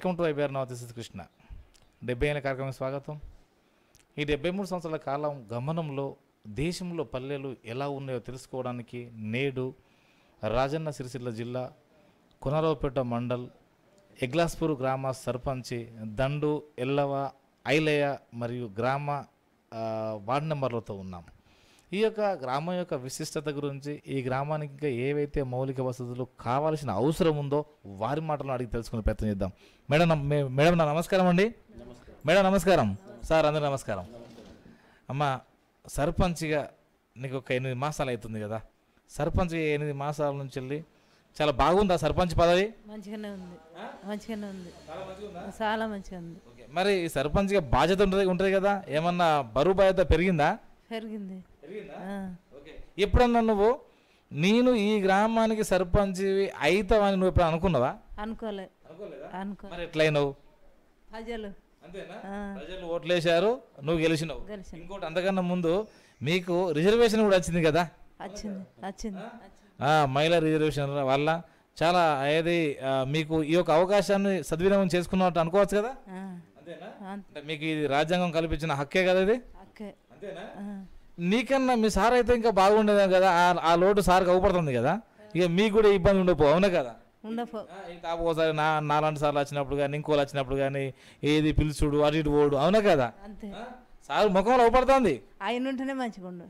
Welcome to IBR Now this is Krishna డెబ్బై ఏళ్ళ కార్యక్రమం స్వాగతం ఈ డెబ్బై మూడు సంవత్సరాల కాలం గమనంలో దేశంలో పల్లెలు ఎలా ఉన్నాయో తెలుసుకోవడానికి నేడు రాజన్న సిరిసిల్ల జిల్లా కొనరావుపేట మండల్ ఎగ్లాస్పూర్ గ్రామ సర్పంచి దండు ఎల్లవ ఐలయ్య మరియు గ్రామ ఆ, వార్డు నెంబర్లతో ఉన్నాం ఈ యొక్క గ్రామం యొక్క విశిష్టత గురించి ఈ గ్రామానికి ఇంకా ఏవైతే మౌలిక వసతులు కావాల్సిన అవసరం ఉందో వారి మాటలను అడిగి తెలుసుకునే ప్రయత్నం చేద్దాం మేడం నమ- మే- మేడం నా నమస్కారం అండి మేడం నమస్కారం సార్ అందరూ నమస్కారం అమ్మ సర్పంచ్గా నీకు ఒక ఎనిమిది మాసాలు అవుతుంది కదా సర్పంచ్గా ఎనిమిది మాసాల నుంచి వెళ్ళి చాలా బాగుందా సర్పంచ్ పదవి మంచిగానే ఉంది మంచిగానే ఉంది చాలా మంచిగా ఉంది ఓకే. మరి ఈ సర్పంచ్గా బాధ్యత ఉంటుంది ఉంటుంది కదా ఏమన్నా బరువు బాధ్యత పెరిగిందా పెరిగింది ఆ, ఓకే ఎప్పుడన్నా నువ్వు నేను ఈ గ్రామానికి సర్పంచ్ అయితావని నువ్వు ఎప్పుడు అనుకున్నావా అనుకోలే అనుకో మరి ఎట్లయినావు ప్రజలు అంతేనా ఆ, ప్రజలు ఓట్లేశారు నువ్వు గెలిచినావు గెలిచింది ఇంకోటి అంతకన్నా ముందు మీకు రిజర్వేషన్ కూడా వచ్చింది కదా వచ్చింది వచ్చింది ఆ, మహిళా రిజర్వేషన్ వల్ల చాలా ఏది ఆ, మీకు ఈ యొక్క అవకాశాన్ని సద్వినియోగం చేసుకున్నట్టు అనుకోవచ్చు కదా ఆ, అంతేనా ఆ, అంటే మీకు ఇది రాజ్యాంగం కల్పించిన హక్కే కదా ఇది ఓకే అంతేనా ఆ, నీకన్నా మీ సార్ అయితే ఇంకా బాగుండేది కదా ఆ- ఆ లోటు సార్కి అవుపడుతుంది కదా ఇక మీకు కూడా ఇబ్బంది ఉండవు అవునా కదా ఉండపో ఆ, ఈ తాప ఒకసారి నా నాలాంటి సార్లు వచ్చినప్పుడు కానీ ఇంకోళ్ళు వచ్చినప్పుడు కానీ ఏది పిలుచుడు అటు ఇటు ఓడు అవునా కదా అంతే ఆ, సార్ ముఖంలో అవుపడుతుంది ఆయన ఉంటేనే మంచిగా ఉండు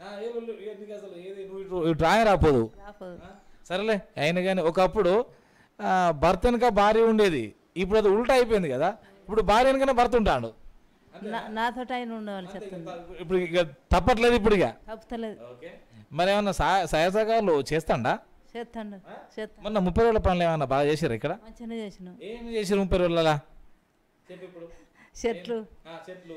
డ్రాయింగ్ రాపోదు రాపోదు ఆ, సరేలే అయినా కానీ ఒకప్పుడు ఆ, భర్త వెనక భార్య ఉండేది ఇప్పుడు అది ఉల్టా అయిపోయింది కదా ఇప్పుడు భార్య వెనకనే భర్త ఉంటాడు నా- నాతో ఆయన ఉండవాలి చెప్తుంది ఇప్పుడు ఇక తప్పట్లేదు ఇప్పుడు ఇక తప్పుతలేదు మరి ఏమన్నా సహాయ సహాయ సహకారాలు చేస్తాడా చేస్తాడు చేస్తాడు మొన్న ముప్పై రోజుల పనులు ఏమన్నా బాగా చేశారు ఇక్కడ మంచిగానే చేసినావు ఏం చేశారు ముప్పై రోజుల చెట్లు చెట్లు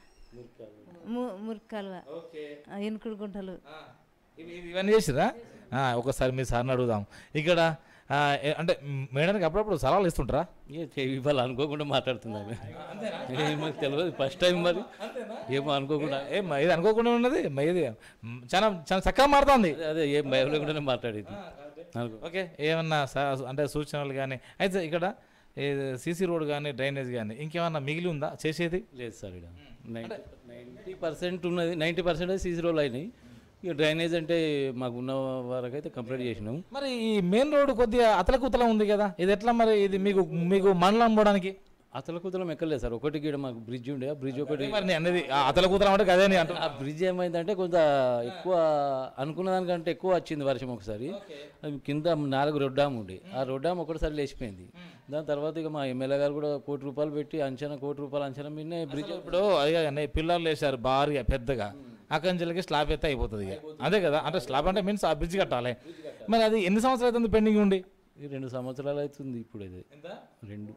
ము- మురికాలువ ఓకే ఆ, ఇనుకుడు గుంటలు ఇవన్నీ చేసిరా ఒకసారి మీ సార్ని అడుగుదాం ఇక్కడ ఆ, ఏ- అంటే మ్, మేడానికి అప్పుడప్పుడు సలహాలు ఇస్తుంటారా ఏ చెవి ఇవ్వాలి అనుకోకుండా మాట్లాడుతుంది ఆమె ఏమో తెలియదు ఫస్ట్ టైం మరి ఏమో అనుకోకుండా ఏ మ- ఇది అనుకోకుండా ఉన్నది మ- ఇది మ్, చాలా చాలా చక్కగా మారుతుంది అదే, అదే ఏం భయం లేకుండానే మాట్లాడేది అనుకో ఓకే ఏమన్నా స- అంటే సూచనలు కానీ అయితే ఇక్కడ సీసీ రోడ్ కానీ డ్రైనేజ్ కానీ ఇంకేమన్నా మిగిలి ఉందా చేసేది లేదు సార్ ఇక్కడ నైంటీ పర్సెంట్ ఉన్నది నైంటీ పర్సెంట్ సీసీ రోల్ అయినాయి ఇక డ్రైనేజ్ అంటే మాకు ఉన్న వరకు అయితే కంప్లీట్ చేసినాం మరి ఈ మెయిన్ రోడ్ కొద్దిగా అతలకుతల ఉంది కదా ఇది ఎట్లా మరి ఇది మీకు మీకు మండలం పోవడానికి అతల కుతలం ఎక్కలేదు సార్ ఒకటి గీడ మాకు బ్రిడ్జ్ ఉండే ఆ బ్రిడ్జ్ ఒకటి మరి నేను అనేది అతలకుతలం అంటే అదే నేను అంటున్నా ఆ బ్రిడ్జ్ ఏమైందంటే కొంత ఎక్కువ అనుకున్న దానికంటే ఎక్కువ వచ్చింది వర్షం ఒకసారి అది కింద నాలుగు రొడ్డాము ఉండే ఆ రొడ్డాము ఒకటిసారి లేచిపోయింది దాని తర్వాత ఇక మా ఎమ్మెల్యే గారు కూడా కోటి రూపాయలు పెట్టి అంచనా కోటి రూపాయలు అంచనా మీదనే బ్రిడ్జ్ ఇప్పుడు అయ్యా పిల్లలు వేశారు భారీగా పెద్దగా అకంచెలకి స్లాబ్ అయితే అయిపోతుంది ఇక అదే కదా అంటే స్లాబ్ అంటే మీన్స్ ఆ బ్రిడ్జ్ కట్టాలి మరి అది ఎన్ని సంవత్సరాలు అవుతుంది పెండింగ్ ఉండి ఇది రెండు సంవత్సరాలు అవుతుంది ఇప్పుడు ఇది రెండు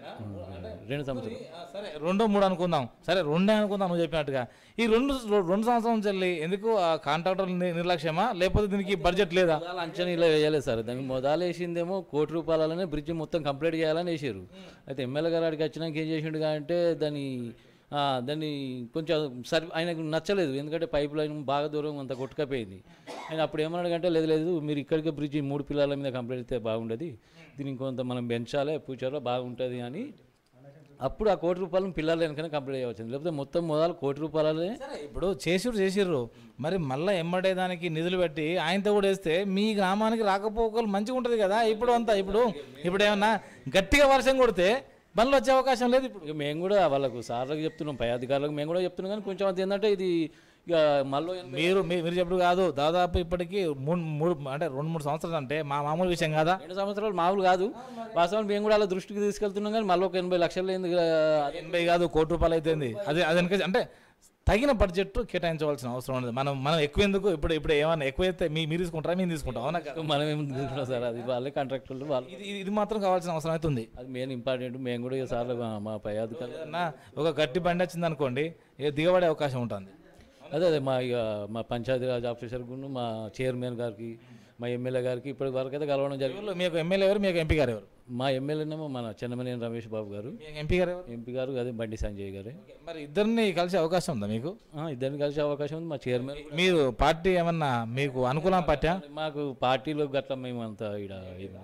రెండు సంవత్సరాలు సరే రెండో మూడు అనుకుందాం సరే రెండే అనుకుందాం నువ్వు చెప్పినట్టుగా ఈ రెండు రెండు సంవత్సరం నుంచి వెళ్ళి ఎందుకు ఆ కాంట్రాక్టర్ నిర్లక్ష్యమా లేకపోతే దీనికి బడ్జెట్ లేదా మొదలు అంచనా ఇలా వేయలేదు సార్ దానికి మొదలు వేసిందేమో కోటి రూపాయలనే బ్రిడ్జ్ మొత్తం కంప్లీట్ చేయాలని వేసారు అయితే ఎమ్మెల్యే గారు అడిగి వచ్చినాక ఏం చేసిండు అంటే దాన్ని ఆ, దాన్ని కొంచెం సరి ఆయనకు నచ్చలేదు ఎందుకంటే పైప్ లైన్ బాగా దూరం అంత కొట్టుకపోయింది ఆయన అప్పుడు ఏమన్నాడు అంటే లేదు లేదు మీరు ఇక్కడికే బ్రిడ్జ్ మూడు పిల్లల మీద కంప్లీట్ అయితే బాగుండదు దీనికి కొంత మనం పెంచాలి ఫ్యూచర్లో బాగుంటుంది అని అప్పుడు ఆ కోటి రూపాయలను పిల్లల వెనకనే కంప్లీట్ చేయవచ్చు లేకపోతే మొత్తం మొదలు కోటి రూపాయలనే సరే ఇప్పుడు చేసిర్రు చేసిర్రు మరి మళ్ళీ ఎమ్మడే దానికి నిధులు పెట్టి ఆయనతో కూడా వేస్తే మీ గ్రామానికి రాకపోకలు మంచిగా ఉంటుంది కదా ఇప్పుడు అంతా ఇప్పుడు ఇప్పుడు ఏమన్నా గట్టిగా వర్షం కొడితే బండ్లు వచ్చే అవకాశం లేదు ఇప్పుడు ఇక మేము కూడా వాళ్ళకు సార్లకు చెప్తున్నాం పై అధికారులకు మేము కూడా చెప్తున్నాం కానీ కొంచెం అది ఏంటంటే ఇది ఇక మళ్ళీ మీరు మీ- మీరు చెప్పుడు కాదు దాదాపు ఇప్పటికి మూడు మూడు అంటే రెండు మూడు సంవత్సరాలు అంటే మా మామూలు విషయం కాదా రెండు సంవత్సరాలు మామూలు కాదు వాస్తవానికి మేము కూడా అలా దృష్టికి తీసుకెళ్తున్నాం కానీ మళ్ళీ ఒక ఎనభై లక్షలు ఎందుకు ఎనభై కాదు కోటి రూపాయలు అయిపోయింది అదే అది వెనక అంటే తగిన బడ్జెట్ కేటాయించవలసిన అవసరం ఉండదు మనం మనం ఎక్కువ ఎందుకు ఇప్పుడు ఇప్పుడు ఏమన్నా ఎక్కువ అయితే మీ మీరు తీసుకుంటారా మేము తీసుకుంటాం అవునా కదా? మనం ఏం తీసుకున్నాం సార్ అది వాళ్ళే కాంట్రాక్టర్లు వాళ్ళు ఇది ఇది- ఇది మాత్రం కావాల్సిన అవసరం అయితే ఉంది అది మెయిన్ ఇంపార్టెంట్ మేము కూడా ఇక సార్లు మా- మా పై అధికారులు ఏదన్నా ఒక గట్టి బండి వచ్చింది అనుకోండి ఇక దిగబడే అవకాశం ఉంటుంది అదే అదే మా ఇక మా పంచాయతీరాజ్ ఆఫీసర్ గును మా చైర్మన్ గారికి మా ఎమ్మెల్యే గారికి ఇప్పటి వరకు అయితే కలవడం జరిగింది ఎవరు మీకు ఎమ్మెల్యే ఎవరు మీకు ఎంపీ గారు ఎవరు మా ఎమ్మెల్యేనేమో మన చెన్నమనేని రమేష్ బాబు గారు మీకు ఎంపీ గారు ఎవరు ఎంపీ గారు అదే బండి సంజయ్ గారే మరి ఇద్దరిని కలిసే అవకాశం ఉందా మీకు ఆ, ఇద్దరిని కలిసే అవకాశం ఉంది మా చైర్మన్ మీరు పార్టీ ఏమన్నా మీకు అనుకూలం పార్టీ మాకు పార్టీలో గట్ల మేము అంత ఇక్కడ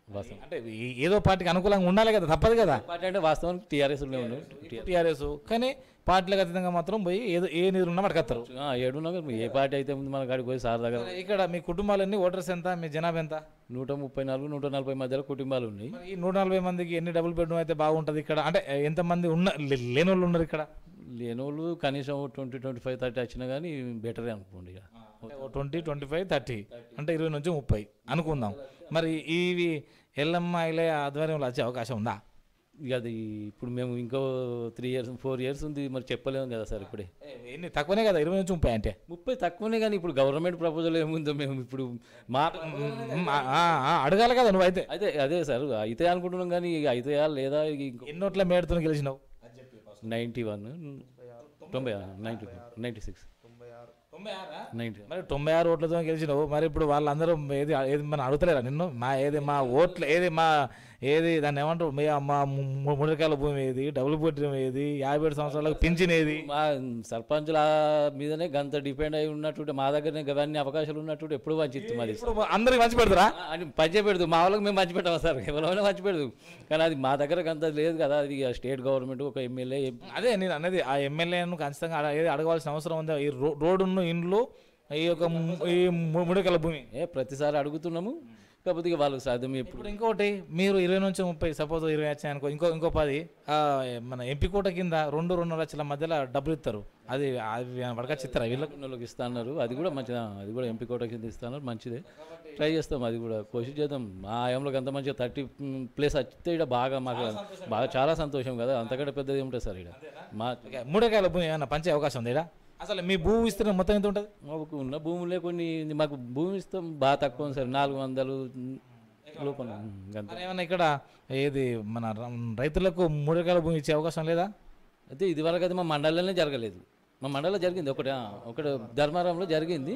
వాస్తవం అంటే ఈ- ఏదో పార్టీకి అనుకూలంగా ఉండాలి కదా తప్పదు కదా పార్టీ అంటే వాస్తవానికి టీఆర్ఎస్లో ఉన్నాం టీఆర్ఎస్ కానీ పార్టీలకు అతీతంగా మాత్రం పోయి ఏదో ఏ నిధులు ఉన్నా పట్టుకొస్తారు ఏడున్నా కానీ ఏ పార్టీ అయితే ముందు మన కాడికి పోయి సార్ దగ్గర ఇక్కడ మీ కుటుంబాలన్నీ ఓటర్స్ ఎంత మీ జనాభా ఎంత నూట ముప్పై నాలుగు నూట నలభై మధ్యలో కుటుంబాలు ఉన్నాయి మరి ఈ నూట నలభై మందికి ఎన్ని డబుల్ బెడ్రూమ్ అయితే బాగుంటుంది ఇక్కడ అంటే ఎంతమంది ఉన్న లే- లేని వాళ్ళు ఉన్నారు ఇక్కడ లేని వాళ్ళు కనీసం ట్వంటీ ట్వంటీ ఫైవ్ థర్టీ వచ్చినా కానీ బెటరే అనుకోండి ఇక ట్వంటీ ట్వంటీ ఫైవ్ థర్టీ అంటే ఇరవై నుంచి ముప్పై అనుకుందాం మరి ఇవి ఎల్లమ్మ ఐలే ఆధ్వర్యంలో వచ్చే అవకాశం ఉందా ఇక అది ఇప్పుడు మేము ఇంకో త్రీ ఇయర్స్ ఫోర్ ఇయర్స్ ఉంది మరి చెప్పలేము కదా సార్ ఇప్పుడే ఎన్ని తక్కువనే కదా ఇరవై నుంచి ముప్పై అంటే ముప్పై తక్కువనే కానీ ఇప్పుడు గవర్నమెంట్ ప్రపోజల్ ఏముందో మేము ఇప్పుడు మా మ్, ఆ, ఆ, ఆ, అడగాలి కదా నువ్వు అయితే అదే అదే సార్ అయితే అనుకుంటున్నాం కానీ ఇక అయితే లేదా ఇక ఇంకో ఎన్నోట్ల మేడతో గెలిచినావు నైంటీ వన్ తొంభై నైంటీ నైంటీ సిక్స్ నైంటీ మరి తొంభై ఆరు ఓట్లతో గెలిచినావు మరి ఇప్పుడు వాళ్ళందరూ ఏది ఏది మనం అడుగుతలేరా నిన్ను మా ఏది మా ఓట్లు ఏది మా ఏది దాన్ని ఏమంటారు మీ మా ము- ముడికాయల భూమి ఏది డబుల్ బెడ్రూమ్ ఏది యాభై ఏడు సంవత్సరాలకు పింఛన్ ఏది మా సర్పంచుల మీదనే గంత డిపెండ్ అయి ఉన్నట్టు మా దగ్గరనే అవన్నీ అవకాశాలు ఉన్నట్టు ఎప్పుడు వంచిస్తాం అది ఇప్పుడు అందరికి మంచి పెడతారా అని పంచే పెడదు మా వాళ్ళకి మేము మంచి పెట్టాం సార్ ఎవరైనా మంచి పెడదు కానీ అది మా దగ్గర అంత లేదు కదా అది ఇక స్టేట్ గవర్నమెంట్ ఒక ఎమ్మెల్యే అదే నేను అనేది ఆ ఎమ్మెల్యేను ఖచ్చితంగా అడ- ఏది అడగవలసిన అవసరం ఉందా ఈ రో రోడ్డును ఇండ్లు ఈ యొక్క ము- ఈ ము- ముడికల భూమి ఏ ప్రతిసారి అడుగుతున్నాము కాకపోతే ఇక వాళ్ళకి సాధ్యం ఎప్పుడు ఇప్పుడు ఇంకోటి మీరు ఇరవై నుంచి ముప్పై సపోజ్ ఇరవై వచ్చాయి అనుకో ఇంకో ఇంకో పది ఆ, మన ఎంపీ కోట కింద రెండు రెండు లక్షల మధ్యలో డబ్బులు ఇస్తారు అది అది వడకచ్చి ఇస్తారా వీళ్ళకి వాళ్ళకి ఇస్తా అన్నారు అది కూడా మంచిదా అది కూడా ఎంపీ కోట కింద ఇస్తా అన్నారు మంచిదే ట్రై చేస్తాం అది కూడా కోషిష్ చేద్దాం మా ఆయంలోకి అంత మంచిగా థర్టీ ప్లేస్ వస్తే ఇక్కడ బాగా మాకు బాగా చాలా సంతోషం కదా అంతకంటే పెద్దది ఉంటుంది సార్ ఇక్కడ మా మూడకాయల భూమి ఏమైనా పంచే అవకాశం ఉంది ఈడ? అసలు మీ భూ విస్తీర్ణం మొత్తం ఎంత ఉంటుంది మాకు ఉన్న భూములే కొన్ని మాకు భూమి ఇస్తాం బాగా తక్కువ ఉంది సార్ నాలుగు వందలు లోపల అంతే మరి ఏమన్నా ఇక్కడ ఏది మన ర- రైతులకు మూడకాయల భూమి ఇచ్చే అవకాశం లేదా అయితే ఇదివరకు అయితే మా మండలంలోనే జరగలేదు మా మండలంలో జరిగింది ఒకటి ఆ, ఒకటి ధర్మారంలో జరిగింది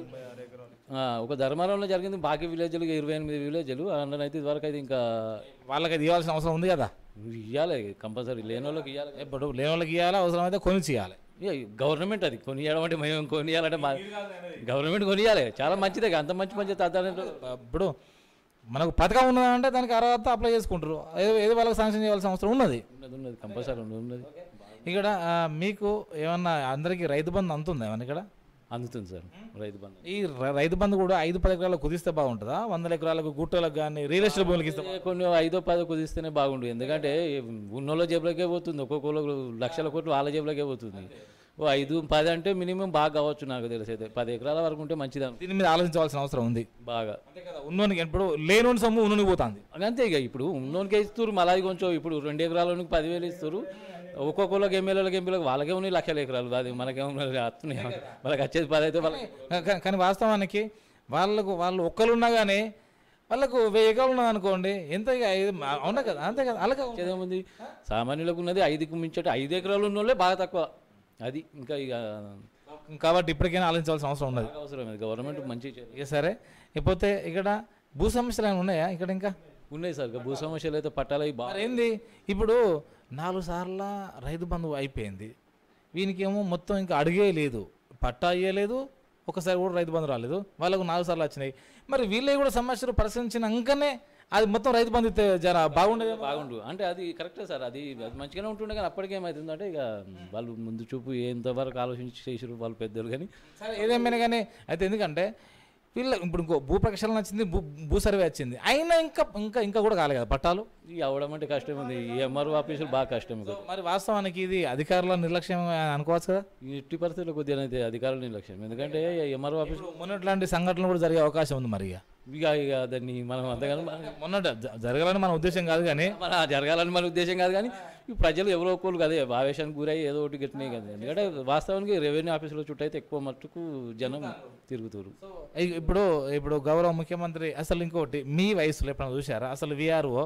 ఆ, ఒక ధర్మారంలో జరిగింది బాకీ విలేజ్లు ఇరవై ఎనిమిది విలేజ్లు అందులో అయితే ఇదివరకు అయితే ఇంకా వాళ్ళకి అది ఇవ్వాల్సిన అవసరం ఉంది కదా ఇవ్వాలి కంపల్సరీ లేని వాళ్ళకి ఇవ్వాలి ఇప్పుడు లేని వాళ్ళకి ఇవ్వాలి అవసరం అయితే కొని చేయాలి ఇక గవర్నమెంట్ అది కొనియడం అంటే మేము కొనియాలంటే మా గవర్నమెంట్ కొనియాలి చాలా మంచిదే కదా, అంత మంచి మంచి తద్దానంటే ఇప్పుడు మనకు పథకం ఉన్నదంటే దానికి అర్హత అప్లై చేసుకుంటారు ఏదో ఏదో వాళ్ళకి శాంక్షన్ చేయాల్సిన అవసరం ఉన్నది ఉన్నది ఉన్నది కంపల్సరీ ఉన్నది ఉన్నది ఇక్కడ ఆ, మీకు ఏమన్నా అందరికీ రైతు బంధు అందుతుందా ఏమన్నా ఇక్కడ అందుతుంది సార్ రైతు బంధు ఈ ర- రైతు బంధు కూడా ఐదు పది ఎకరాలకు కుదిస్తే బాగుంటుందా వందల ఎకరాలకు గుట్టలకు కానీ రియల్ ఎస్టేట్ భూములకి ఇస్తే ఏ కొన్ని ఐదో పదో కుదిస్తేనే బాగుండు ఎందుకంటే ఉన్నోళ్ళ జేబులకే పోతుంది ఒక్కొక్కరు లక్షల కోట్లు వాళ్ళ జేబులకే పోతుంది ఓ ఐదు పది అంటే మినిమం బాగా కావచ్చు నాకు తెలిసి అయితే పది ఎకరాల వరకు ఉంటే మంచిది దీని మీద ఆలోచించవలసిన అవసరం ఉంది బాగా అంతే కదా ఉన్నోనికి ఇప్పుడు లేనోని సొమ్ము ఉన్నోనికి పోతుంది అంతే ఇక ఇప్పుడు ఉన్నోనికే ఇస్తారు మళ్ళీ కొంచెం ఇప్పుడు రెండు ఎకరాలకి పదివేలు ఇస్తారు ఒక్కొక్కళ్ళకి ఎమ్మెల్యేలకు ఎంపీలకు వాళ్ళకే ఉన్నాయి లక్షల ఎకరాలు అది మనకేమో వస్తున్నాయి వాళ్ళకి వచ్చేది పది అయితే వాళ్ళకి కా- కానీ వాస్తవానికి వాళ్ళకు వాళ్ళు ఒక్కరు ఉన్నా కానీ వాళ్ళకు వెయ్యి ఎకరాలు ఉన్నది అనుకోండి ఎంత ఇక ఐదు- అవునా కదా అంతే కదా అలాగే ఏముంది సామాన్యులకు ఉన్నది ఐదుకు మించట ఐదు ఎకరాలు ఉన్న వాళ్ళే బాగా తక్కువ అది ఇంకా ఇక కాబట్టి ఇప్పటికైనా ఆలోచించాల్సిన అవసరం ఉన్నది బాగా అవసరం అది గవర్నమెంట్ మంచి ఇక సరే ఇకపోతే ఇక్కడ భూ సమస్యలు ఏమైనా ఉన్నాయా ఇక్కడ ఇంకా ఉన్నాయి సార్ ఇక భూ సమస్యలు అయితే పట్టాలి బాగా మరి ఏంది ఇప్పుడు నాలుగు సార్ల రైతు బంధువు అయిపోయింది వీనికేమో మొత్తం ఇంకా అడిగే లేదు పట్టా అయ్యలేదు ఒకసారి కూడా రైతు బంధు రాలేదు వాళ్ళకు నాలుగు సార్లు వచ్చినాయి మరి వీళ్ళే కూడా సమస్యలు పరిశీలించినాకనే అది మొత్తం రైతు బంధు ఇస్తే జర బాగుండేది బాగుండు అంటే అది కరెక్టే సార్ అది అది మంచిగానే ఉంటుండే కానీ అప్పటికి ఏమవుతుందంటే ఇక వాళ్ళు ముందు చూపు ఎంతవరకు ఆలోచించి చేసారు వాళ్ళు పెద్దలు కానీ సరే ఏదేమైనా కానీ అయితే ఎందుకంటే వీళ్ళ ఇప్పుడు ఇంకో భూ ప్రక్షాళన వచ్చింది భూ భూ సర్వే వచ్చింది అయినా ఇంకా ఇంకా ఇంకా కూడా కాలేదు కదా పట్టాలు ఇక అవడం అంటే కష్టం ఉంది ఈ ఎంఆర్ఓ ఆఫీసులు బాగా కష్టం ఇక మరి వాస్తవానికి ఇది అధికారుల నిర్లక్ష్యం అని అనుకోవచ్చు కదా ఈ ఎట్టి పరిస్థితుల్లో కొద్దిగా అయితే అధికారుల నిర్లక్ష్యం ఎందుకంటే ఎంఆర్ఓ ఆఫీస్ మొన్నట్లాంటి సంఘటనలు కూడా జరిగే అవకాశం ఉంది మరి ఇక ఇక ఇక దాన్ని మనం అంతగానో మన- మొన్నట జ- జరగాలని మన ఉద్దేశం కాదు కానీ మన జరగాలని మన ఉద్దేశం కాదు కానీ ఈ ప్రజలు ఎవరో ఒకరు కదే ఆవేశానికి గురై ఏదో ఒకటి గట్టినాయి కదా ఎందుకంటే వాస్తవానికి రెవెన్యూ ఆఫీసుల చుట్టూ అయితే ఎక్కువ మట్టుకు జనం తిరుగుతారు ఇ- ఇప్పుడు ఇప్పుడు గౌరవ ముఖ్యమంత్రి అసలు ఇంకోటి మీ వయసులో ఎప్పుడైనా చూసారా అసలు విఆర్ఓ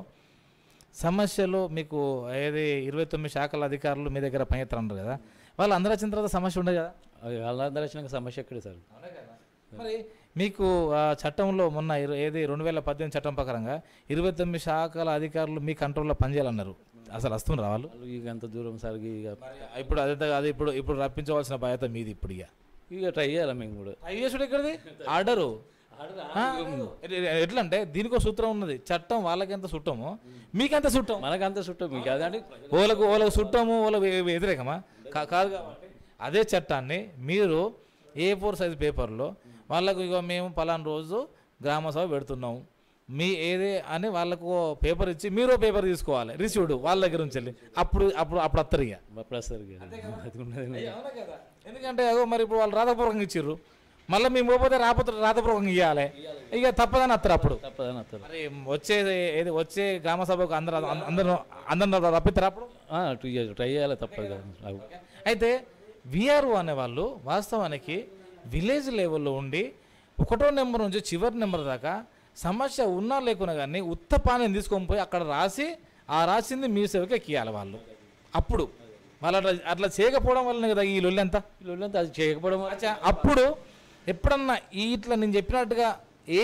సమస్యలు మీకు ఏది ఇరవై తొమ్మిది శాఖల అధికారులు మీ దగ్గర పనిచేస్తారు కదా వాళ్ళు అందరూ వచ్చిన తర్వాత సమస్య ఉండదు కదా అది వాళ్ళందరూ వచ్చినాక సమస్య ఎక్కడే సార్ మరి మీకు ఆ చట్టంలో మొన్న ఇర- ఏది రెండు వేల పద్దెనిమిది చట్టం ప్రకారంగా ఇరవై తొమ్మిది శాఖల అధికారులు మీ కంట్రోల్లో పనిచేయాలన్నారు అసలు వస్తున్నారు వాళ్ళు వాళ్ళు ఇక అంత దూరం సార్ ఇక ఇప్పుడు అదే అది ఇప్పుడు ఇప్పుడు రప్పించవలసిన బాధ్యత మీది ఇప్పుడు ఇక ఇక ట్రై చేయాలి మేము కూడా ట్రై చేసుడు ఎక్కడిది ఆర్డరు ఆ? ఎ- ఎ- ఎట్లా అంటే దీనికో సూత్రం ఉన్నది చట్టం వాళ్ళకెంత సుట్టమో మీకెంత సుట్టం మనకంత చుట్టం మీకు అదంటే ఓలకు ఓలకు సుట్టము ఓలకు వ్య- వ్యతిరేకమా కా- కాదు కాబట్టి అదే చట్టాన్ని మీరు ఏ ఫోర్ సైజ్ పేపర్లో వాళ్ళకు ఇగో మేము పలానా రోజు గ్రామ సభ పెడుతున్నాం మీ ఏదే అని వాళ్ళకు ఓ పేపర్ ఇచ్చి మీరు ఓ పేపర్ తీసుకోవాలి రిసీవ్డ్ వాళ్ళ దగ్గర నుంచి వెళ్ళి అప్పుడు అప్పుడు అప్పుడు వస్తారు ఇక ప్రస్తుతం అది ఉన్నది ఎందుకంటే అగో మరి ఇప్పుడు వాళ్ళు రాతపూర్వకంగా ఇచ్చిర్రు మళ్ళీ మేము పోతే రాకపోతే రాతపూర్వకంగా ఇవ్వాలి ఇక తప్పదని వస్తారు అప్పుడు తప్పదని వస్తారు మరి వచ్చే ఏది వచ్చే గ్రామ సభకు అందరూ అందరూ అందరూ రప్పిస్తారు అప్పుడు టూ ఇయర్స్ ట్రై చేయాలి తప్పదు కదా అవు. అయితే విఆర్ఓ అనేవాళ్ళు వాస్తవానికి విలేజ్ లెవెల్లో ఉండి ఒకటో నెంబర్ నుంచి చివరి నెంబర్ దాకా సమస్య ఉన్నా లేకున్నా కానీ ఉత్త పానీని తీసుకొని పోయి అక్కడ రాసి ఆ రాసింది మీ సేవకే ఎక్కియాలి వాళ్ళు అప్పుడు వాళ్ళు అట్లా అట్లా చేయకపోవడం వల్లనే కదా ఈ లొల్లి అంతా వీళ్ళంతా అది చేయకపోవడం వల్ల అచ్చా అప్పుడు ఎప్పుడన్నా ఈ ఇట్లా నేను చెప్పినట్టుగా ఏ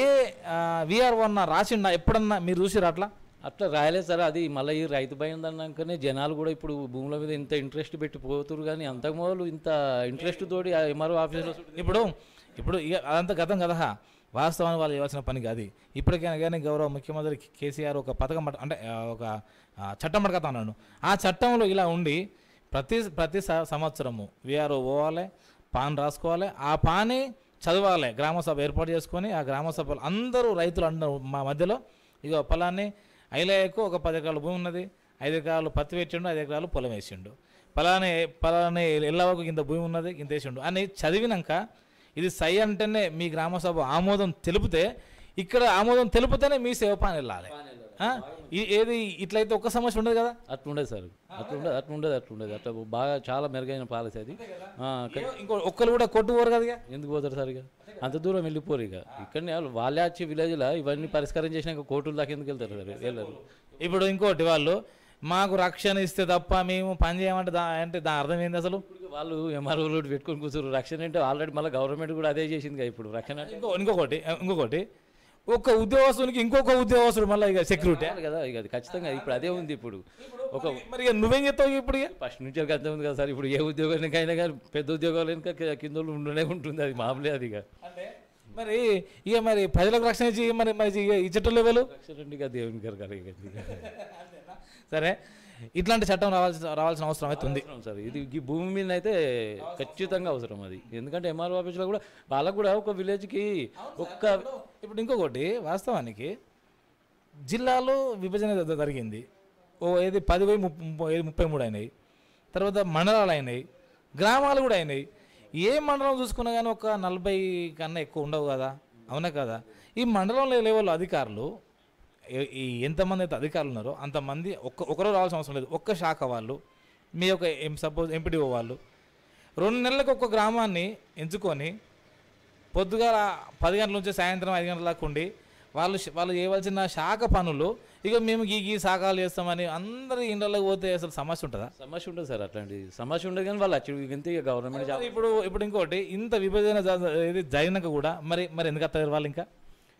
విఆర్ఓ అన్న రాసిండా ఎప్పుడన్నా మీరు చూసిరా అట్లా అట్లా రాయలేదు సార్ అది మళ్ళీ ఈ రైతు భయం అన్నాకనే జనాలు కూడా ఇప్పుడు భూముల మీద ఇంత ఇంట్రెస్ట్ పెట్టి పోతురు కానీ అంతకు మొదలు ఇంత ఇంట్రెస్ట్ తోటి ఆ ఎంఆర్ఓ ఆఫీస్లో ఇప్పుడు ఇప్పుడు ఇక అదంతా గతం కదా వాస్తవాన్ని వాళ్ళు చేయాల్సిన పని కాదు ఇప్పటికైనా కానీ గౌరవ ముఖ్యమంత్రి కేసీఆర్ ఒక పథకం పట్ట- అంటే ఆ, ఒక ఆ, చట్టం పడకతా అన్నాడు ఆ చట్టంలో ఇలా ఉండి ప్రతి ప్రతి స- సంవత్సరము విఆర్ఓ పోవాలి పాన్ రాసుకోవాలి ఆ పాని చదవాలి గ్రామ సభ ఏర్పాటు చేసుకొని ఆ గ్రామ సభలు అందరూ రైతులు అందరూ మా మధ్యలో ఇక పొలాన్ని ఐలయ్యకు ఒక పది ఎకరాల భూమి ఉన్నది ఐదు ఎకరాలు పత్తి పెట్టిండు ఐదు ఎకరాలు పొలం వేసిండు పలానే పలానే ఎల్లవకు ఇంత భూమి ఉన్నది ఇంత వేసిండు అని చదివినాక ఇది సై అంటేనే మీ గ్రామ సభ ఆమోదం తెలిపితే ఇక్కడ ఆమోదం తెలిపితేనే మీ సేవ పాన్ వెళ్ళాలి ఆ? ఈ- ఏది ఇట్లయితే ఒక్క సమస్య ఉండదు కదా అట్లుండదు సార్ అట్లుండదు అట్లుండదు అట్లుండదు అట్లా బాగా చాలా మెరుగైన పాలసీ అది ఆ, క- ఇంకో ఒక్కరు కూడా కొట్టుకోరు కదా ఇక. ఎందుకు పోతారు సార్ ఇక అంత దూరం వెళ్ళిపోరు ఇక ఇక్కడనే వాళ్ళు వాళ్ళే వచ్చి విలేజ్లో ఇవన్నీ పరిష్కారం చేసినాక కోర్టుల దాకా ఎందుకు వెళ్తారు సార్ వెళ్ళరు ఇప్పుడు ఇంకోటి వాళ్ళు మాకు రక్షణ ఇస్తే తప్ప మేము పని చేయమంటే దా అంటే దాని అర్థం ఏంది అసలు ఇప్పుడు వాళ్ళు ఎంఆర్ఓ రోడ్ పెట్టుకొని కూర్చోరు రక్షణ అంటే ఆల్రెడీ మళ్ళీ గవర్నమెంట్ కూడా అదే చేసింది కదా ఇప్పుడు రక్షణ అంటే ఇంకో ఇంకొకటి ఇంకొకటి ఒక్క ఉద్యోగస్తునికి ఇంకొక ఉద్యోగస్తుడు మళ్ళీ ఇక సెక్యూరిటీ కాదు కదా ఇక అది ఖచ్చితంగా ఇప్పుడు అదే ఉంది ఇప్పుడు ఒక మరి ఇక నువ్వేం చెప్తావు ఇప్పుడు ఇక ఫస్ట్ నుంచి ఒక అర్థం ఉంది కదా సార్ ఇప్పుడు ఏ ఉద్యోగానికైనా కానీ పెద్ద ఉద్యోగాలు ఇంకా కింద వాళ్ళు ఉండనే ఉంటుంది అది మామూలే అది ఇక అంటే మరి ఇక మరి ప్రజలకు రక్షణ ఇచ్చి మరి మరి ఇక ఇచ్చేటోళ్ళు ఎవరు రక్షణ అంటే ఇక దేవుని గారు కదా ఇక ఇది. సరే ఇట్లాంటి చట్టం రావాల్సిన రావాల్సిన అవసరం అయితే ఉంది అవసరం సార్ ఇది ఈ భూమి మీద అయితే ఖచ్చితంగా అవసరం అది ఎందుకంటే ఎంఆర్ఓ ఆఫీస్లో కూడా వాళ్ళకు కూడా ఒక విలేజ్కి ఒక్క ఇప్పుడు ఇంకొకటి వాస్తవానికి జిల్లాలో విభజన జ- జరిగింది ఓ ఏది పది పోయి ముప్పై ముప్పై- ఏది ముప్పై మూడు అయినాయి తర్వాత మండలాలు అయినాయి గ్రామాలు కూడా అయినాయి ఏ మండలం చూసుకున్నా కానీ ఒక నలభై కన్నా ఎక్కువ ఉండవు కదా అవునా కదా ఈ మండలంలో లెవెల్ అధికారులు ఏ- ఈ ఎంతమంది అయితే అధికారులు ఉన్నారో అంతమంది ఒక్క ఒకరో రావాల్సిన అవసరం లేదు ఒక్క శాఖ వాళ్ళు మీ యొక్క సపోజ్ ఎంపీడీఓ వాళ్ళు రెండు నెలలకు ఒక్క గ్రామాన్ని ఎంచుకొని పొద్దుగాల పది గంటల నుంచి సాయంత్రం ఐదు గంటల దాకా ఉండి వాళ్ళు శ- వాళ్ళు చేయవలసిన శాఖ పనులు ఇక మేము ఈ ఈ శాఖలు చేస్తామని అందరి ఇండ్లలోకి పోతే అసలు సమస్య ఉంటుందా సమస్య ఉంటుంది సార్ అట్లాంటి సమస్య ఉండదు కానీ వాళ్ళు వచ్చి ఇంత ఇక గవర్నమెంట్ జాబ్ మరి ఇప్పుడు ఇప్పుడు ఇంకోటి ఇంత విభజన జ- ఇది జరిగినాక కూడా మరి మరి ఎందుకు వస్తారు వాళ్ళు ఇంకా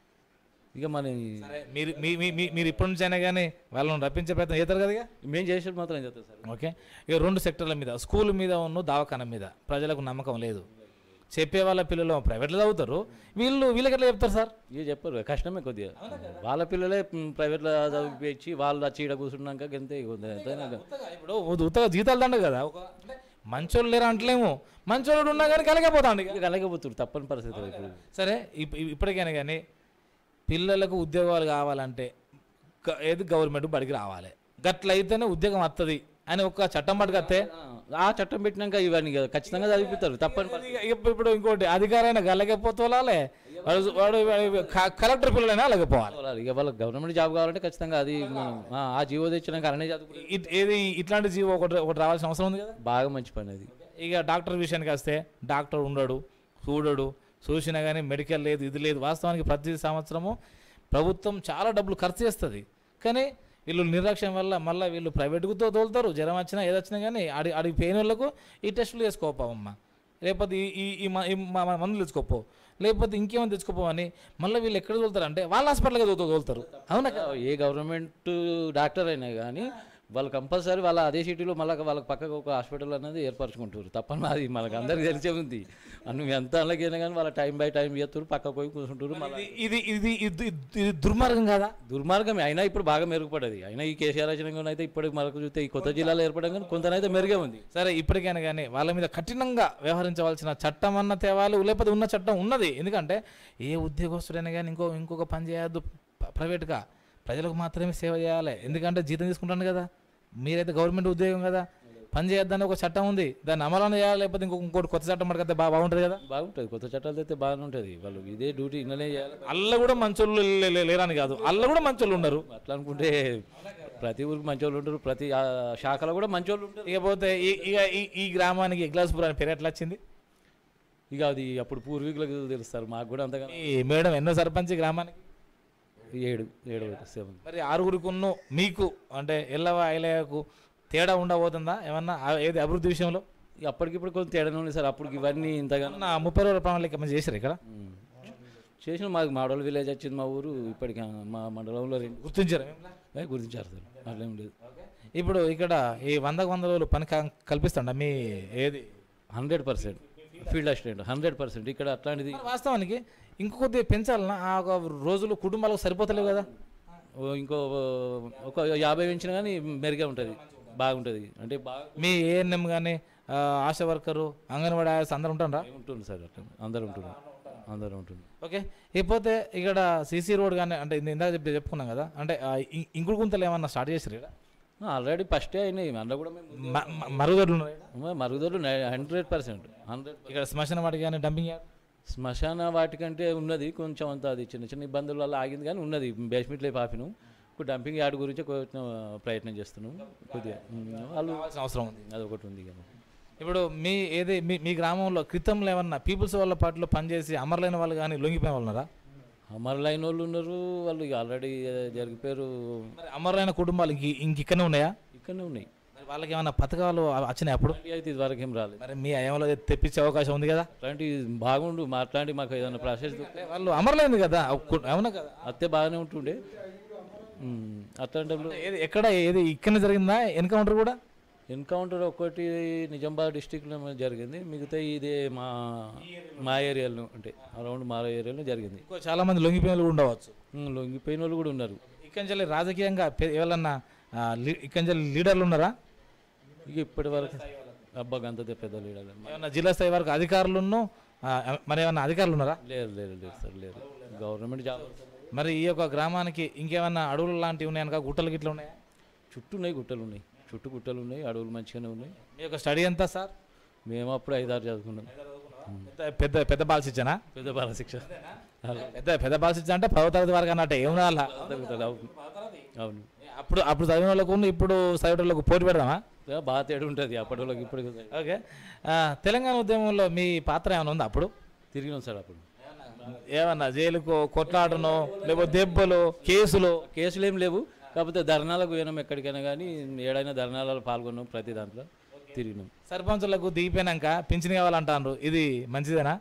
ఇక మన సరే మీరు మీ మీ- మీ- మీరు ఇప్పటి నుంచి అయినా కానీ వాళ్ళని రప్పించే ప్రయత్నం చేస్తారు కదా ఇక? మేము చేసేది మాత్రం ఏం చేస్తాం సార్ ఓకే ఇక రెండు సెక్టర్ల మీద స్కూల్ మీద ఉన్న దవాఖాన మీద ప్రజలకు నమ్మకం లేదు చెప్పే వాళ్ళ పిల్లలు ప్రైవేట్లో చదువుతారు వీళ్ళు వీళ్ళకి ఎట్లా చెప్తారు సార్ ఇక చెప్పరు కష్టమే కొద్దిగా వాళ్ళ పిల్లలే మ్, ప్రైవేట్లో చదివించి వాళ్ళు వచ్చి ఈడ కూర్చున్నాక గంతే ఇక ఉంది. ఎంతైనా ఇక. ఇప్పుడు ఉత్తగా జీతాలు దండ కదా ఒక అంటే మంచోళ్ళు లేరు అంటలేము మంచోళ్ళు ఉన్నా కానీ కలగపోతాండి ఇక అలాగే పోతురు తప్పని పరిస్థితి ఇప్పుడు సరే ఇప్- ఇప్- ఇప్పటికైనా కానీ పిల్లలకు ఉద్యోగాలు కావాలంటే గ- ఏది గవర్నమెంట్ బడికి రావాలి గట్లయితేనే ఉద్యోగం వస్తుంది అని ఒక చట్టం పట్టుకొస్తే ఆ చట్టం పెట్టినాక ఇవన్నీ ఇక ఖచ్చితంగా చదివిస్తారు తప్పని పరిస్థితి. ఇక ఇప్పు- ఇప్పుడు ఇంకోటి అధికారైన గల్లకపోతే వాడు వాడు వాడు క- కలెక్టర్ పిల్లలైనా అలాగపోవాలి పోవాలి. ఇక వాళ్ళకి గవర్నమెంట్ జాబ్ కావాలంటే ఖచ్చితంగా అది మనం ఆ, ఆ జీవో తెచ్చినాక అలానే చదువుకుంటే ఇట్- ఏది ఇట్లాంటి జీవో ఒకటి ఒకటి రావాల్సిన అవసరం ఉంది కదా బాగా మంచి పని అది ఇక డాక్టర్ విషయానికి వస్తే డాక్టర్ ఉండడు చూడడు చూసినా కానీ మెడికల్ లేదు ఇది లేదు వాస్తవానికి ప్రతి సంవత్సరము ప్రభుత్వం చాలా డబ్బులు ఖర్చు చేస్తుంది కానీ వీళ్ళు నిర్లక్ష్యం వల్ల మళ్ళీ వీళ్ళు ప్రైవేట్కు తో తోలుతారు జ్వరం వచ్చినా ఏదొచ్చినా కానీ అడి అడిగి పోయిన వాళ్ళకు ఈ టెస్టులు చేసుకోపోవమ్మ లేకపోతే ఈ ఈ- ఈ మ- ఈ మ- మ- మందులు తెచ్చుకోపో లేకపోతే ఇంకేమైనా తెచ్చుకోపోవని మళ్ళీ వీళ్ళు ఎక్కడ తోలుతారు అంటే వాళ్ళ హాస్పిటల్గా తో తోలుతారు అవునా కదా? ఏ గవర్నమెంట్ డాక్టర్ అయినా కానీ వాళ్ళు కంపల్సరీ వాళ్ళ అదే సిటీలో మళ్ళీ వాళ్ళకి పక్కకు ఒక హాస్పిటల్ అనేది ఏర్పరచుకుంటారు తప్పని అది మనకు అందరికీ తెలిసే ఉంది నువ్వు ఎంత అలాగైనా కానీ వాళ్ళ టైం బై టైం చేస్తారు పక్కకు పోయి కూర్చుంటారు మళ్ళీ ఇది ఇది ఇది ఇది దుర్మార్గం కాదా దుర్మార్గమే అయినా ఇప్పుడు బాగా మెరుగుపడది అయినా ఈ కేసీఆర్ రచన అయితే ఇప్పటికి మనకు చూస్తే ఈ కొత్త జిల్లాలో ఏర్పడడం కానీ కొంతనైతే మెరుగే ఉంది సరే ఇప్పటికైనా కానీ వాళ్ళ మీద కఠినంగా వ్యవహరించవలసిన చట్టం అన్న తేవాలి లేకపోతే ఉన్న చట్టం ఉన్నది ఎందుకంటే ఏ ఉద్యోగస్తుడైనా కానీ ఇంకో ఇంకొక పని చేయొద్దు ప- ప్రైవేట్గా ప్రజలకు మాత్రమే సేవ చేయాలి ఎందుకంటే జీతం తీసుకుంటాను కదా మీరైతే గవర్నమెంట్ ఉద్యోగం కదా పని చేయొద్దని ఒక చట్టం ఉంది దాన్ని అమలు చేయాలి లేకపోతే ఇంకొక ఇంకోటి కొత్త చట్టం పడితే బాగా బాగుంటుంది కదా బాగుంటుంది కొత్త చట్టాలు అయితే బాగానే ఉంటుంది వాళ్ళు ఇదే డ్యూటీ ఇన్ననే చేయాలి అల్ల కూడా మంచోళ్ళు లే- లే- లేరని కాదు అల్ల కూడా మంచోళ్ళు ఉన్నారు అట్లా అనుకుంటే ప్రతి ఊరికి మంచోళ్ళు ఉంటారు ప్రతి ఆ, శాఖలో కూడా మంచోళ్ళు ఉంటారు ఇకపోతే ఈ ఇక ఈ ఈ గ్రామానికి ఎగ్లాస్పూర్ అని పేరు ఎట్లా వచ్చింది ఇక అది అప్పుడు పూర్వీకులకు తెలుస్తారు మాకు కూడా అంతగా ఈ మేడం ఎన్నో సర్పంచ్ ఈ గ్రామానికి ఏడు ఏడు సెవెన్ మరి ఆరుగురికున్ను మీకు అంటే ఎల్లవ ఐలయ్యకు తేడా ఉండబోతుందా ఏమన్నా ఆ- ఏది అభివృద్ధి విషయంలో ఇక అప్పటికిప్పుడు కొంచెం తేడానే ఉంది సార్ అప్పటికి ఇవన్నీ ఇంతగా నా ముప్పై రోజుల ప్రణాళిక మంచి చేశారు ఇక్కడ ఉమ్. చేసిన మాకు మాడోల్ విలేజ్ వచ్చింది మా ఊరు ఇప్పటికి మా మండలంలో రెండు గుర్తించారు ఏ, గుర్తించారు సార్ అట్లేం లేదు ఇప్పుడు ఇక్కడ ఈ వందకు వంద రోజులు పని క- కల్పిస్తాండ మీ ఏది hundred percent field assistant hundred percent ఇక్కడ అట్లాంటిది మరి వాస్తవానికి ఇంకొద్ది పెంచాలన్నా ఆ ఒక రోజులు కుటుంబాలకు సరిపోతలేవు కదా ఓ ఇంకో ఒక యాభై పెంచినా కానీ మెరుగే ఉంటుంది బాగుంటుంది అంటే బాగా మీ ఏఎన్ఎం కానీ ఆశా వర్కరు అంగన్వాడీ ఆయాస్ అందరు ఉంటారా ఉంటుంది సార్ అట్లా అందరు ఉంటున్నారు అందరూ ఉంటుంది ఓకే ఇకపోతే ఇక్కడ సీసీ రోడ్ కానీ అంటే ఇది ఇందాక చెప్పి చెప్పుకున్నాం కదా అంటే ఆ ఇ- ఇంకుడు గుంతలు ఏమన్నా స్టార్ట్ చేసారు ఇక్కడ ఆల్రెడీ ఫస్టే అయినాయి అందులో కూడా మేము మ- మ- మరుగుదొడ్లు ఉన్నాయి ఇక్కడ? మరుగుదొడ్లు హండ్రెడ్ పర్సెంట్ హండ్రెడ్ ఇక్కడ శ్మశాన వాటికి కానీ డంపింగ్ యార్డ్ శ్మశాన వాటికంటే ఉన్నది కొంచెం అంత అది చిన్న చిన్న ఇబ్బందుల వల్ల ఆగింది కానీ ఉన్నది బేస్మెంట్ లేపు ఆపిను ఇప్పుడు డంపింగ్ యార్డ్ గురించి కొంచెం ప్రయత్నం చేస్తున్నాం కొద్దిగా ఉమ్, వాళ్ళు కావాల్సిన అవసరం ఉంది అదొకటి ఉంది ఇక ఇప్పుడు మీ ఏది మీ మీ గ్రామంలో క్రితంలో ఏమన్నా పీపుల్స్ వాళ్ళ పార్టీలో పనిచేసి అమరులైన వాళ్ళు కానీ లొంగిపోయిన వాళ్ళు ఉన్నారా అమర్ లైన్ వాళ్ళు ఉన్నారు వాళ్ళు ఇక ఆల్రెడీ జరిగిపోయారు మరి అమరులైన కుటుంబాలు ఇంక ఇంక ఇక్కడనే ఉన్నాయా ఇక్కడనే ఉన్నాయి మరి వాళ్ళకి ఏమైనా పథకాలు వచ్చినాయి అప్పుడు అలాంటివి అయితే ఇదివరకు ఏం రాలేదు మరి మీ అయంలో తెప్పించే అవకాశం ఉంది కదా అట్లాంటి బాగుండు మా అట్లాంటి మాకు ఏదైనా ప్రాసెస్ అంటే వాళ్ళు అమరులైంది కదా ఒక కు- అవునా కదా అత్తే బాగానే ఉంటుండే ఉమ్, అట్లాంటప్పుడు ఏది ఎక్కడ ఏది ఇక్కడ జరిగిందా ఎన్కౌంటర్ కూడా ఎన్కౌంటర్ ఒకటి నిజామాబాద్ డిస్టిక్లో జరిగింది మిగతా ఇదే మా మా ఏరియాలో అంటే అరౌండ్ మా ఏరియాలో జరిగింది ఇంకో చాలా మంది లొంగిపోయిన వాళ్ళు కూడా ఉండవచ్చు ఉమ్, లొంగిపోయిన వాళ్ళు కూడా ఉన్నారు ఇక్కడి రాజకీయంగా పె- ఎవరన్నా ఆ, లీ- ఇక్కడి లీడర్లు ఉన్నారా ఇక ఇప్పటి వరకు అబ్బా గంత పెద్ద లీడర్ ఏమన్నా జిల్లా స్థాయి వరకు అధికారులను ఆ, మరి ఏమన్నా అధికారులు ఉన్నారా లేరు లేరు లేరు సార్ లేరు గవర్నమెంట్ జాబ్ మరి ఈ యొక్క గ్రామానికి ఇంకేమన్నా అడవులు లాంటివి ఉన్నాయనక గుట్టలు గిట్ల ఉన్నాయా చుట్టూ ఉన్నాయి గుట్టలు ఉన్నాయి చుట్టూ గుట్టలు ఉన్నాయి అడవులు మంచిగానే ఉన్నాయి మీ యొక్క స్టడీ ఎంత సార్ మేము అప్పుడు ఐదారు చదువుకున్నాం పెద్ద పెద్ద పెద్ద బాల శిక్షణ పెద్ద బాల శిక్ష పెద్ద పెద్ద బాల శిక్షణ అంటే పదో తరగతి వరకు అన్నట్టు ఏమన్నా అలా అవును అవును అప్పుడు అప్పుడు చదివిన వాళ్ళకు ఉన్న ఇప్పుడు చదివిన వాళ్ళకు పోటీ పెడదామా బాగా తేడా ఉంటుంది అప్పటి వాళ్ళకి ఇప్పుడు ఓకే ఆ, తెలంగాణ ఉద్యమంలో మీ పాత్ర ఏమైనా ఉందా అప్పుడు తిరిగినాం సార్ అప్పుడు ఏమన్నా జైలుకు కొట్లాటనో లేకపోతే దెబ్బలు కేసులు కేసులు ఏం లేవు కాకపోతే ధర్నాలకు పోయినాం ఎక్కడికైనా కానీ ఏడైనా ధర్నాలలో పాల్గొన్నాం ప్రతి దాంట్లో తిరిగినాం సర్పంచులకు దిగిపోయినాక పింఛన్ కావాలంటారు ఇది మంచిదేనా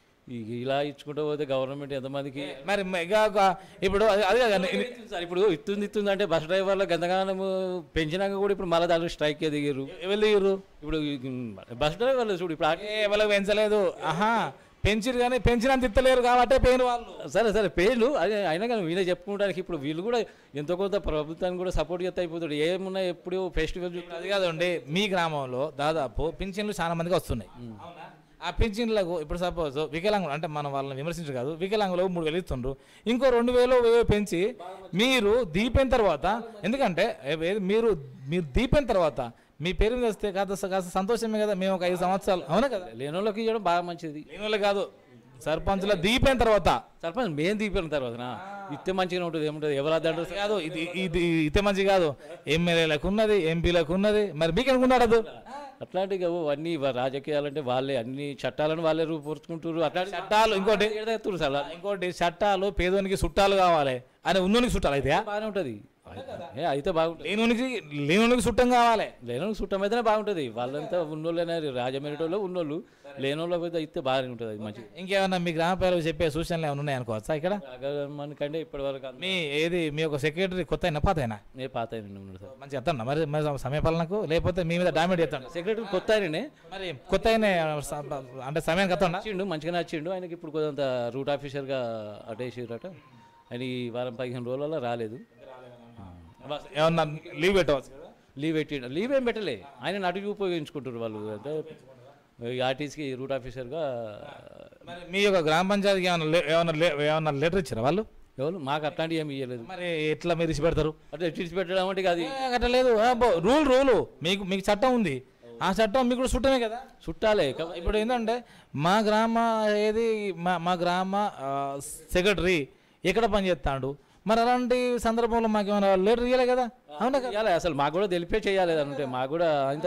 ఇక ఇలా ఇచ్చుకుంటూ పోతే గవర్నమెంట్ ఎంతమందికి మరి మ- ఇక ఒక- ఇప్పుడు అది అదే కదా ఇది- సార్ ఇప్పుడు ఇస్తుంది ఇస్తుంది అంటే బస్ డ్రైవర్లు గంతగానం పెంచినాక కూడా ఇప్పుడు మళ్ళీ దాంట్లో స్ట్రైక్ దిగారు ఎవరు దిగురు ఇప్పుడు ఈ బస్ డ్రైవర్లు చూడు ఇప్పుడు ఆ- ఏ ఎవరికి పెంచలేదు ఆహా పెంచిరు కానీ పెంచినంత ఇత్తలేరు కాబట్టి పెయిన్ వాళ్ళు సరే సరే పేర్లు అదే అయినా కానీ వీళ్ళే చెప్పుకోవడానికి ఇప్పుడు వీళ్ళు కూడా ఎంతో కొంత ప్రభుత్వానికి కూడా సపోర్ట్ చేస్తే అయిపోతాడు ఏమున్నా ఎప్పుడు ఫెస్టివల్ అది కాదండి మీ గ్రామంలో దాదాపు పింఛన్లు చాలా మందికి వస్తున్నాయి ఆ పింఛన్లకు ఇప్పుడు సపోజ్ వికలాంగులు అంటే మనం వాళ్ళని విమర్శించరు కాదు వికలాంగులు మూడు వేలు ఇస్తుండ్రు ఇంకో రెండు వేలు వెయ్యి పెంచి మీరు దీపైన తర్వాత ఎందుకంటే ఏ- ఏ- మీరు మీరు దీపైన తర్వాత మీ పేరు మీద వస్తే కాస్త కాస్త సంతోషమే కదా మేము ఒక ఐదు సంవత్సరాలు అవునా కదా లేని వాళ్ళకి ఇవ్వడం బాగా మంచిది లేని వాళ్ళు కాదు సర్పంచ్ల దీపైన తర్వాత సర్పంచ్ మేము దిగిపోయిన తర్వాత ఇస్తే మంచిగా ఉంటుంది ఏముంటుంది ఎవరు అద్దంటారు కాదు ఇది ఇది ఇతే మంచి కాదు ఎమ్మెల్యేలకు ఉన్నది ఎంపీలకు ఉన్నది మరి మీకు అనుకున్నాడు అట్లాంటివి కావు అన్ని వా- రాజకీయాలంటే వాళ్ళే అన్ని చట్టాలను వాళ్ళే రూపొరుచుకుంటారు అట్లాంటి చట్టాలు ఇంకోటి ఎడతారు సార్ ఇంకోటి చట్టాలు పేదోనికి చుట్టాలు కావాలి అని ఉన్నోనికి చుట్టాలు అయితే బాగానే ఉంటుంది ఏ అయితే బాగుంటుంది లేనోనికి లేనోనికి చుట్టం కావాలి లేనోళ్ళకి చుట్టం అయితేనే బాగుంటుంది వాళ్ళంతా ఉన్నోళ్ళైనా రాజమేరిటోళ్ళు ఉన్నోళ్ళు లేనోళ్ళకి అయితే అయితే బాగానే ఉంటుంది అది మంచిది ఇంకేమన్నా మీ గ్రామ ప్రజలకు చెప్పే సూచనలు ఏమైనా ఉన్నాయి అనుకోవచ్చా ఇక్కడ మనకంటే ఇప్పటి వరకు అంత- మీ ఏది మీ యొక్క సెక్రటరీ కొత్త అయినా పాత అయినా ఏ పాత ఆయన ఉన్నాడు సార్ మంచి చెప్తాను మరి మరి సమయపాలనకు లేకపోతే మీ మీద డామేజ్ చేస్తాను సెక్రటరీ కొత్త ఆయననే మరి కొత్త అయిన స- అంటే సమయానికి వస్తుందా నచ్చిండు మంచిగా నచ్చిండు ఆయనకి ఇప్పుడు కొంత రూట్ ఆఫీసర్గా అటేసిరట ఆయన ఈ వారం పదిహేను రోజులలో రాలేదు ఏమన్నా లీవ్ పెట్టవచ్చు కదా లీవ్ పెట్టిండు లీవ్ ఏం పెట్టలే ఆయన అటు ఉపయోగించుకుంటారు వాళ్ళు అంటే ఈ ఆర్టీసీకి రూట్ ఆఫీసర్గా మరి మీ యొక్క గ్రామ పంచాయతీకి ఏమన్నా లే- ఏమన్నా లే- ఏమన్నా లెటర్ ఇచ్చారా వాళ్ళు ఎవరు మాకు అట్లాంటివి ఏమి ఇవ్వలేదు మరి ఎట్లా మీరు ఇచ్చి పెడతారు అంటే తీసి పెట్టడం అంటే ఇక అది అట్లా లేదు రూల్ రూలు మీకు మీకు చట్టం ఉంది ఆ చట్టం మీకు కూడా చుట్టమే కదా చుట్టాలే కా- ఇప్పుడు ఏంటంటే మా గ్రామ ఏది మా మా గ్రామ ఆ, సెక్రటరీ ఎక్కడ పని చేస్తాడు మరి అలాంటి సందర్భంలో మాకు ఏమైనా లెటర్ ఇవ్వలే కదా అవునా కదా ఇవ్వాలి అసలు మాకు కూడా తెలిపే చేయాలి అంటే మాకు కూడా అంత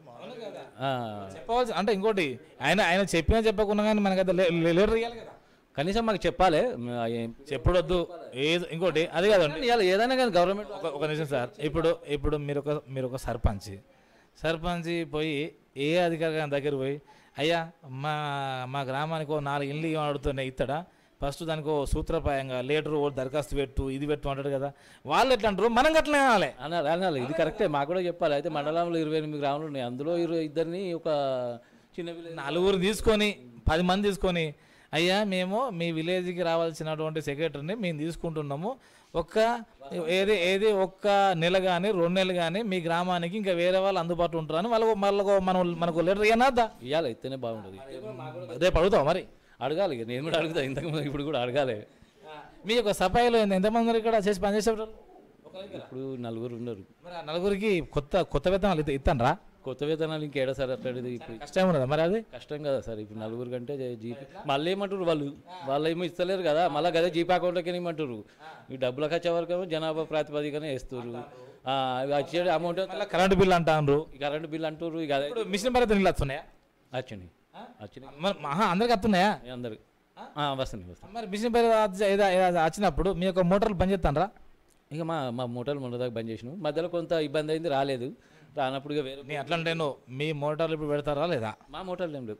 ఆ, చెప్పవలసి అంటే ఇంకోటి ఆయన ఆయన చెప్పినా చెప్పకుండా కానీ మనకైతే లే- లే- లెటర్ ఇవ్వాలి కదా కనీసం మాకు చెప్పాలి మ- ఏం చెప్పడొద్దు ఏది ఇంకోటి అది కాదండి ఇవ్వాలి ఏదైనా కానీ గవర్నమెంట్ ఒక ఒక నిమిషం సార్ ఇప్పుడు ఇప్పుడు మీరు ఒక మీరు ఒక సర్పంచ్ సర్పంచ్ పోయి ఏ అధికారి గారి దగ్గర పోయి అయ్యా మా మా గ్రామానికి ఓ నాలుగు ఇల్లు ఇవ్వని అడుగుతున్నాయి ఇత్తడా ఫస్ట్ దానికి ఓ సూత్రప్రాయంగా లీటరు ఓ దరఖాస్తు పెట్టు ఇది పెట్టు అంటాడు కదా వాళ్ళు ఎట్లా అంటారు మనం అట్లా అనాలి అనాలి అనాలి ఇది కరెక్టే మాకు కూడా చెప్పాలి అయితే మండలంలో ఇరవై ఎనిమిది గ్రాములు ఉన్నాయి అందులో ఇరవై ఇద్దరిని ఒక చిన్న విలేజ్ నలుగురు తీసుకొని పది మంది తీసుకొని అయ్యా మేము మీ విలేజ్కి రావాల్సినటువంటి సెక్రటరీని మేము తీసుకుంటున్నాము ఒక్క ఏది ఏది ఒక్క నెల కానీ రెండు నెలలు కానీ మీ గ్రామానికి ఇంకా వేరే వాళ్ళు అందుబాటులో ఉంటారని వాళ్ళకు మళ్ళీ మనం మనకు లెటర్ ఇవ్వనాదా ఇవ్వాలి అయితేనే బాగుంటుంది రేపు అడుగుతావు మరి అడగాలి ఇక నేను కూడా అడుగుతా ఇంతకు ముందు ఇప్పుడు కూడా అడగాలి మీ యొక్క సఫాయిలో ఎంత- ఎంతమంది ఉన్నారు ఇక్కడ చేసి పనిచేసేవారు ఇప్పుడు నలుగురు ఉన్నారు మరి ఆ నలుగురికి కొత్త కొత్త వేతనాలు ఇస్తా- ఇస్తానరా కొత్త వేతనాలు ఇంకేడా సార్ అట్లాంటిది ఇప్పుడు కష్టం ఉన్నదా మరి అది కష్టం కదా సార్ ఇప్పుడు నలుగురు కంటే జీపీ మళ్ళీ ఏమంటారు వాళ్ళు వాళ్ళు ఏమో ఇస్తలేరు కదా మళ్ళీ కదా జీపీ అకౌంట్లోకి ఏమంటారు ఈ డబ్బులకు వచ్చే వరకు ఏమో జనాభా ప్రాతిపదికన వేస్తారు ఆ, అవి వచ్చే అమౌంట్ మళ్ళీ కరెంటు బిల్ అంటారు ఈ కరెంట్ బిల్ అంటారు ఇక అదే ఇప్పుడు మిషన్ భరిత నీళ్ళు వస్తున్నాయా వచ్చినాయి వచ్చినాయి మరి మహా అందరికి వస్తున్నాయా అందరు వస్తున్నాయి వస్తున్నాయి మరి మిషన్ భరిత వచ్చి- ఏదో- ఏదో వచ్చినప్పుడు మీ యొక్క మోటార్లు పనిచేస్తానరా ఇక మా మా మూటలు మొన్న దాకా బంద్ చేసినాం మధ్యలో కొంత ఇబ్బంది అయింది రాలేదు రానప్పుడు ఇక వేరే నీ అట్లా అంటే నువ్వు మీ మోటార్లు ఇప్పుడు పెడతారా లేదా మా మూటలు ఏం లేవు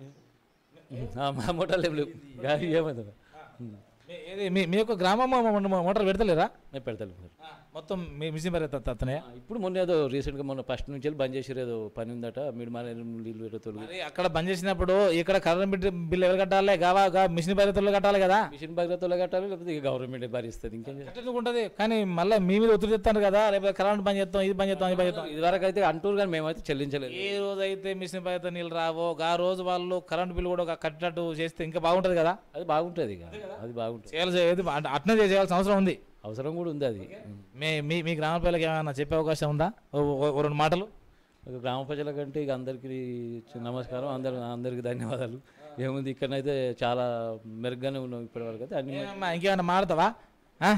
ఆ, మా మూటలు ఏం లేవు గాలి ఏమైంది మీ- ఏది మీ మీ యొక్క గ్రామం మోటార్ పెడతలేరా నేను పెడతాను సార్ మొత్తం మీ మిషన్ భరిత వస్తున్నాయా ఆ, ఇప్పుడు మొన్న ఏదో రీసెంట్గా మొన్న ఫస్ట్ నుంచి వెళ్ళి బంద్ చేసిరు ఏదో పని ఉందట మీరు మన నీళ్ళు పెట్టే తొలగి మరి అక్కడ బంద్ చేసినప్పుడు ఇక్కడ కరెంట్ బిల్ బిల్ ఎవరు కట్టాలి గావా గా మిషన్ భరితలు కట్టాలి కదా మిషన్ భద్రతలో కట్టాలి లేకపోతే ఇక గవర్నమెంట్ భరిస్తుంది ఇంకేం చేయాలి? కట్టేందుకు ఉంటుంది కానీ మళ్ళీ మీ మీద ఒత్తిడి చెప్తాను కదా లేకపోతే కరెంట్ బంద్ చేస్తాం ఇది బంద్ చేస్తాం ఇది బంద్ చేస్తాం ఇదివరకు అయితే అంటూరు కానీ మేమైతే చెల్లించలేదు ఏ రోజు అయితే మిషన్ భరిత నీళ్ళు రావో ఆ రోజు వాళ్ళు కరెంట్ బిల్ కూడా ఒక కట్టినట్టు చేస్తే ఇంకా బాగుంటుంది కదా అది బాగుంటుంది ఇక అది బాగుంటుంది చేయాల్సి ఏది అంటే అట్నే చేయాల్సిన అవసరం ఉంది అవసరం కూడా ఉంది అది మీ మీ మీ గ్రామ ప్రజలకు ఏమైనా చెప్పే అవకాశం ఉందా ఓ ఓ- ఓ రెండు మాటలు ఒక గ్రామ ప్రజల కంటే ఇక అందరికీ చి- నమస్కారం అందరు అందరికీ ధన్యవాదాలు ఏముంది ఇక్కడనైతే చాలా మెరుగ్గానే ఉన్నాం ఇప్పటివరకు అయితే అన్ని ఏమమ్మా, ఇంకేమైనా మాడతావా ఆ?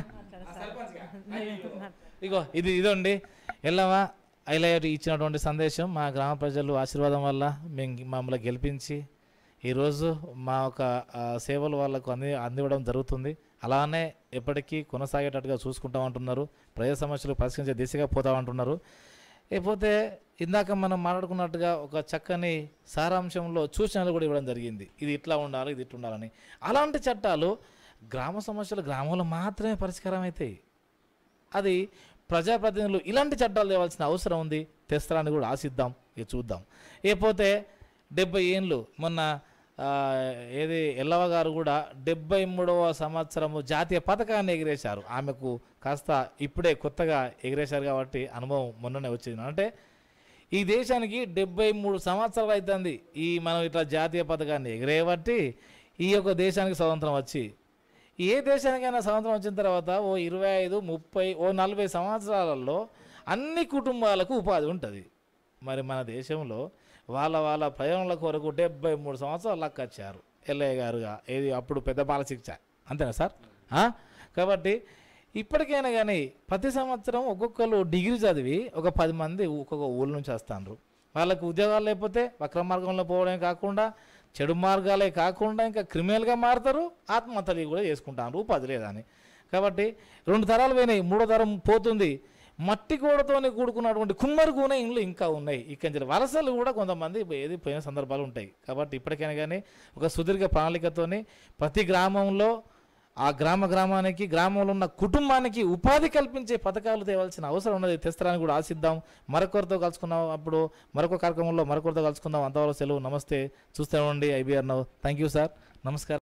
ఇగో ఇది ఇదండి ఎల్లవా హైలైట్ ఇచ్చినటువంటి సందేశం మా గ్రామ ప్రజలు ఆశీర్వాదం వల్ల మేము మమ్మల్ని గెలిపించి ఈరోజు మా యొక్క ఆ, సేవలు వాళ్ళకు అంది అందివ్వడం జరుగుతుంది అలానే ఎప్పటికీ కొనసాగేటట్టుగా చూసుకుంటామంటున్నారు ప్రజా సమస్యలు పరిష్కరించే దిశగా పోతామంటున్నారు లేకపోతే ఇందాక మనం మాట్లాడుకున్నట్టుగా ఒక చక్కని సారాంశంలో సూచనలు కూడా ఇవ్వడం జరిగింది ఇది ఇట్లా ఉండాలి ఇది ఇట్లా ఉండాలని అలాంటి చట్టాలు గ్రామ సమస్యలు గ్రామంలో మాత్రమే పరిష్కారం అవుతాయి అది ప్రజాప్రతినిధులు ఇలాంటి చట్టాలు తేవాల్సిన అవసరం ఉంది తెస్తారని కూడా ఆశిద్దాం ఇక చూద్దాం లేకపోతే డెబ్బై ఏండ్లు మొన్న ఆ, ఏది ఎల్లవ గారు కూడా డెబ్బై మూడవ సంవత్సరము జాతీయ పథకాన్ని ఎగిరేశారు ఆమెకు కాస్త ఇప్పుడే కొత్తగా ఎగిరేశారు కాబట్టి అనుభవం మొన్ననే వచ్చింది అంటే ఈ దేశానికి డెబ్బై మూడు సంవత్సరాలు అవుతుంది ఈ మనం ఇట్లా జాతీయ పథకాన్ని ఎగిరేయబట్టి ఈ యొక్క దేశానికి స్వతంత్రం వచ్చి ఏ దేశానికైనా స్వతంత్రం వచ్చిన తర్వాత ఓ ఇరవై ఐదు ముప్పై ఓ నలభై సంవత్సరాలలో అన్ని కుటుంబాలకు ఉపాధి ఉంటుంది మరి మన దేశంలో వాళ్ళ వాళ్ళ ప్రయోజనాల కొరకు డెబ్బై మూడు సంవత్సరాలు లక్కచ్చారు ఎల్లయ్య గారుగా ఏది అప్పుడు పెద్ద బాల శిక్ష అంతేనా సార్ ఆ? కాబట్టి ఇప్పటికైనా కానీ ప్రతి సంవత్సరం ఒక్కొక్కరు డిగ్రీ చదివి ఒక పది మంది ఒక్కొక్క ఊళ్ళ నుంచి వస్తారు వాళ్ళకు ఉద్యోగాలు లేకపోతే వక్ర మార్గంలో పోవడమే కాకుండా చెడు మార్గాలే కాకుండా ఇంకా క్రిమినల్గా మారుతారు ఆత్మహత్యలు కూడా చేసుకుంటారు ఉపాధి లేదని కాబట్టి రెండు తరాలు పోయినాయి మూడో తరం పోతుంది మట్టి గోడతోనే కూడుకున్నటువంటి కుమ్మరి కూనే ఇండ్లు ఇంకా ఉన్నాయి ఇక్కడి నుంచి వలసలు కూడా కొంతమంది ఏది పోయిన సందర్భాలు ఉంటాయి కాబట్టి ఇప్పటికైనా కానీ ఒక సుదీర్ఘ ప్రణాళికతోని ప్రతి గ్రామంలో ఆ గ్రామ గ్రామానికి గ్రామంలో ఉన్న కుటుంబానికి ఉపాధి కల్పించే పథకాలు తేవాల్సిన అవసరం ఉన్నది తెస్తారని కూడా ఆశిద్దాం మరొకరితో కలుసుకున్నాం అప్పుడు మరొక కార్యక్రమంలో మరొకరితో కలుసుకుందాం అంతవరకు సెలవు నమస్తే చూస్తూ ఉండండి IBR Now thank you sir నమస్కారం